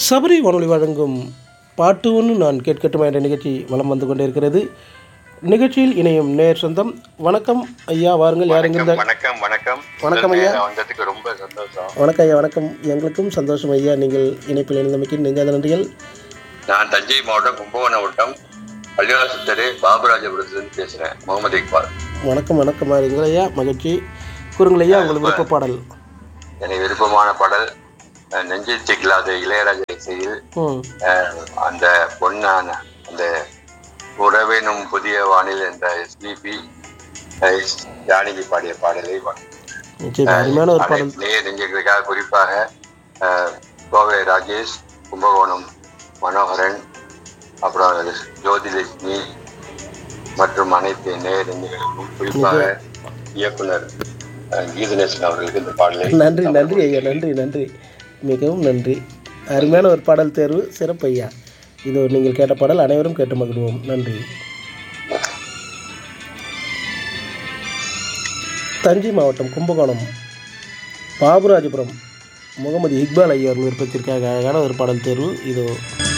சபரி வானொலி வழங்கும் பாட்டு ஒன்று நான் கேட்கட்டுமா என்ற நிகழ்ச்சி வலம் வந்து கொண்டிருக்கிறது நிகழ்ச்சியில் இணையும் நேர் சொந்தம் வணக்கம் ஐயா வாருங்கள் யார் எங்கிருந்த வணக்கம் வணக்கம் வணக்கம் முதல் ஐயா. நேரம் வந்ததுக்கு ரொம்ப சந்தோஷம் வணக்கம் ஐயா வணக்கம் எங்களுக்கும் சந்தோஷம் ஐயா நீங்கள் இணைப்பில் இணைந்தமைக்கு நெஞ்சாத நன்றிகள் நான் தஞ்சை மாவட்டம் கும்பகோணம் வட்டம் பள்ளிவாசு தெரு பாபுராஜபுரத்துலேருந்து பேசுறேன் முகமது இக்பால் வணக்கம் வணக்கம் எங்கள் ஐயா மகிழ்ச்சி கூறுங்கள் ஐயா உங்களுக்கு விருப்ப பாடல் எனக்கு விருப்பமான பாடல் அஹ், நெஞ்சில் சிக்கலாத இளையராஜா இசையில் ம் அஹ், அந்த பொன்னான அந்த உறவேனும் புதிய வானில் என்ற எஸ்பிபி ஜானகி பாடிய பாடலை நிச்சயம் அருமையான ஒரு பாடல் நேய நெஞ்சங்களுக்காக குறிப்பாக அஹ், கோவை ராஜேஷ் கும்பகோணம் மனோகரன் அப்புறம் ஜோதிலட்சுமி மற்றும் அனைத்து நேய நெஞ்சங்களுக்கும் குறிப்பாக இயக்குனர் அஹ், கீதநேசன் அவர்களுக்கு இந்த பாடலை நன்றி நன்றி ஐயா நன்றி நன்றி மிகவும் நன்றி அருமையான ஒரு பாடல் தேர்வு சிறப்பு ஐயா இது நீங்கள் கேட்ட பாடல் அனைவரும் கேட்டு மகிழ்வோம் நன்றி தஞ்சை மாவட்டம் கும்பகோணம் பாபுராஜபுரம் முகமது இக்பால் ஐயா அவர்கள் விருப்பத்திற்காக அழகான ஒரு பாடல் தேர்வு இதோ